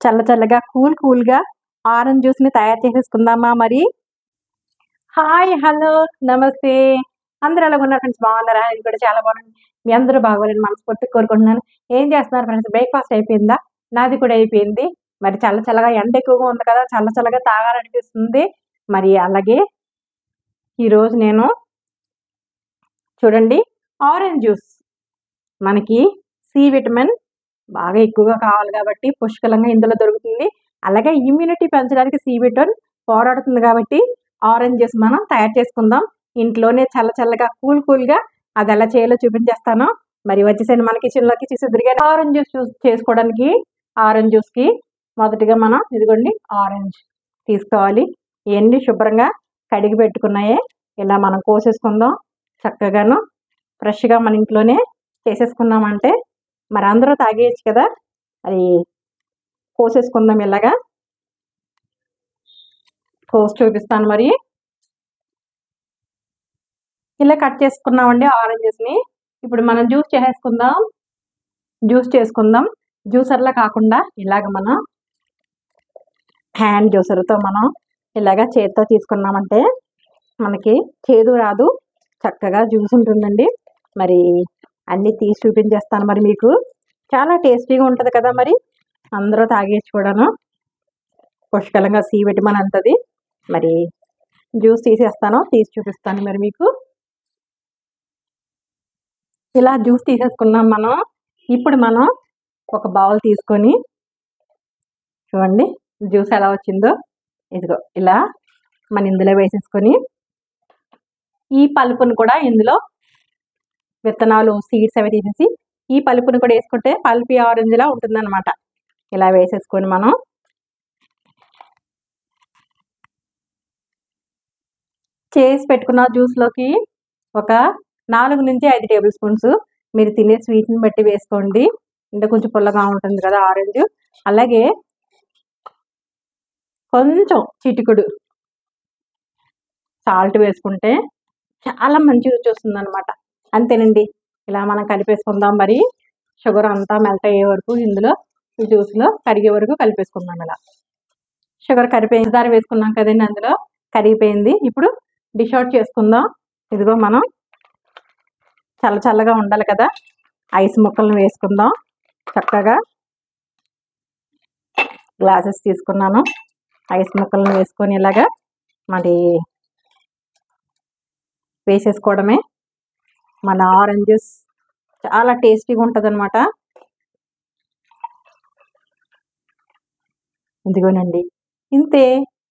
చల్ల చల్లగా కూల్ కూల్గా ఆరెంజ్ జ్యూస్ని తయారు చేసేసుకుందామా మరి హాయ్ హలో నమస్తే అందరూ ఎలా ఉన్నారు ఫ్రెండ్స్ బాగున్నారా ఇది కూడా చాలా బాగుంది మీ అందరూ బాగోలేని మనస్ఫూర్తి కోరుకుంటున్నాను ఏం చేస్తున్నారు ఫ్రెండ్స్ బ్రేక్ఫాస్ట్ అయిపోయిందా నాది కూడా అయిపోయింది మరి చల్ల చల్లగా ఎండ ఎక్కువగా ఉంది కదా చల్ల చల్లగా తాగాలనిపిస్తుంది మరి అలాగే ఈరోజు నేను చూడండి ఆరెంజ్ జ్యూస్ మనకి సి విటమిన్ బాగా ఎక్కువగా కావాలి కాబట్టి పుష్కలంగా ఇందులో దొరుకుతుంది అలాగే ఇమ్యూనిటీ పెంచడానికి సి విటమిన్ పోరాడుతుంది కాబట్టి ఆరెంజ్ జ్యూస్ మనం తయారు చేసుకుందాం ఇంట్లోనే చల్ల చల్లగా కూల్ కూల్గా అది ఎలా చేయాలో చూపించేస్తాను మరి వచ్చేసండి మన కిచెన్లోకి చూసి ఆరెంజ్ జ్యూస్ చేసుకోవడానికి ఆరెంజ్ జ్యూస్కి మొదటిగా మనం ఇదిగోండి ఆరెంజ్ తీసుకోవాలి ఇవన్నీ శుభ్రంగా కడిగి పెట్టుకున్నాయే ఇలా మనం కోసేసుకుందాం చక్కగాను ఫ్రెష్గా మన ఇంట్లోనే చేసేసుకున్నామంటే మరి అందరూ తాగేయచ్చు కదా అది కోసేసుకుందాం ఇలాగా కోసి చూపిస్తాను మరి ఇలా కట్ చేసుకున్నామండి ఆరెంజెస్ని ఇప్పుడు మనం జ్యూస్ చేసేసుకుందాం జ్యూస్ చేసుకుందాం జ్యూసర్లా కాకుండా ఇలాగ మనం హ్యాండ్ జ్యూసర్తో మనం ఇలాగ చేతితో తీసుకున్నామంటే మనకి చేదు రాదు చక్కగా జ్యూస్ ఉంటుందండి మరి అన్నీ తీసి చూపించేస్తాను మరి మీకు చాలా టేస్టీగా ఉంటుంది కదా మరి అందరూ తాగేసి కూడాను పుష్కలంగా సి విటమిన్ అంతది మరి జ్యూస్ తీసేస్తాను తీసి చూపిస్తాను మరి మీకు ఇలా జ్యూస్ తీసేసుకున్నాం మనం ఇప్పుడు మనం ఒక బౌల్ తీసుకొని చూడండి జ్యూస్ ఎలా వచ్చిందో ఇదిగో ఇలా మన ఇందులో వేసేసుకొని ఈ పలుపును కూడా ఇందులో విత్తనాలు సీడ్స్ అవి తీసేసి ఈ పలుపుని కూడా వేసుకుంటే పల్పి ఆరెంజ్లా ఉంటుందన్నమాట ఇలా వేసేసుకొని మనం చేసి పెట్టుకున్న జ్యూస్లోకి ఒక నాలుగు నుంచి ఐదు టేబుల్ స్పూన్స్ మీరు తినే స్వీట్ని బట్టి వేసుకోండి అంటే కొంచెం పుల్లగా ఉంటుంది కదా ఆరెంజ్ అలాగే కొంచెం చిటికుడు సాల్ట్ వేసుకుంటే చాలా మంచి రుచి వస్తుంది అనమాట అంతేనండి ఇలా మనం కలిపేసుకుందాం మరి షుగర్ అంతా మెల్ట్ అయ్యే వరకు ఇందులో ఈ జ్యూస్లో కరిగే వరకు కలిపేసుకుందాం ఇలా షుగర్ కరిపోయింది దారి వేసుకున్నాం కదండి అందులో కరిగిపోయింది ఇప్పుడు డిష్ అవుట్ చేసుకుందాం ఇదిగో మనం చల్ల చల్లగా ఉండాలి కదా ఐస్ ముక్కలను వేసుకుందాం చక్కగా గ్లాసెస్ తీసుకున్నాను ఐస్ ముక్కలను వేసుకొని ఇలాగా మరి వేసేసుకోవడమే మన ఆరెంజెస్ చాలా టేస్టీగా ఉంటుంది అనమాట ఇదిగోనండి ఇంతే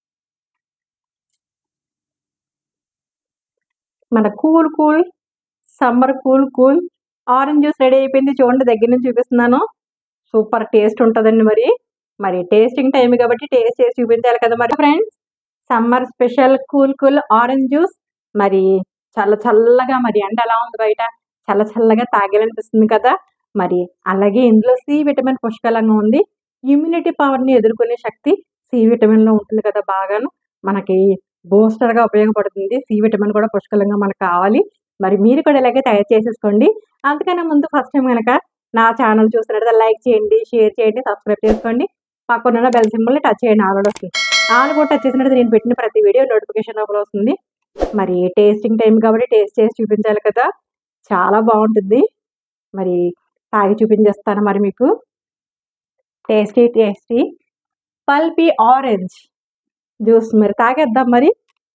మన cool cool summer cool cool orange juice ready అయిపోయింది చూడండి దగ్గర నుంచి చూపిస్తున్నాను సూపర్ టేస్ట్ ఉంటుందండి మరి మరి టేస్టింగ్ టైం కాబట్టి టేస్ట్ చేసి చూపించాలి కదా మరి friends summer special cool cool orange juice మరి చల్ల చల్లగా మరి ఎండ ఎలా ఉంది బయట చల్ల చల్లగా తాగాలనిపిస్తుంది కదా మరి అలాగే ఇందులో సి విటమిన్ పుష్కలంగా ఉంది ఇమ్యూనిటీ పవర్ని ఎదుర్కొనే శక్తి సి విటమిన్లో ఉంటుంది కదా బాగాను మనకి బూస్టర్గా ఉపయోగపడుతుంది సి విటమిన్ కూడా పుష్కలంగా మనకు కావాలి మరి మీరు కూడా ఇలాగే తయారు చేసేసుకోండి అందుకనే ముందు ఫస్ట్ టైం కనుక నా ఛానల్ చూసినట్టు లైక్ చేయండి షేర్ చేయండి సబ్స్క్రైబ్ చేసుకోండి పక్కన బెల్ సింబల్ని టచ్ చేయండి ఆల్రెడీ వస్తుంది ఆల్ కూడా టచ్ చేసినట్టు నేను పెట్టిన ప్రతి వీడియో నోటిఫికేషన్ లోపల వస్తుంది మరి టేస్టింగ్ టైం కాబట్టి టేస్ట్ చేసి చూపించాలి కదా చాలా బాగుంటుంది మరి తాగి చూపించేస్తాను మరి మీకు tasty tasty pulpy orange juice మరి తాగేద్దాం మరి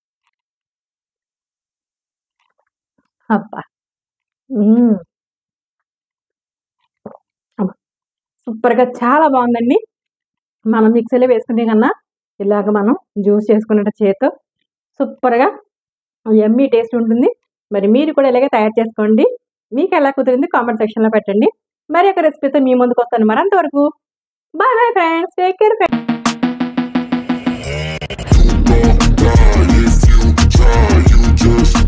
అబ్బా సూపర్గా చాలా బాగుందండి మనం మిక్సీలో వేసుకునే కన్నా ఇలాగ మనం జ్యూస్ చేసుకున్నట్టు చేతో సూపర్గా ఎమ్మీ టేస్ట్ ఉంటుంది మరి మీరు కూడా ఇలాగే తయారు చేసుకోండి మీకు ఎలా కుదిరింది కామెంట్ సెక్షన్లో పెట్టండి మరి ఒక రెసిపీతో మీ ముందుకు వస్తాను మరి అంతవరకు bye bye friends take care die if you try. You just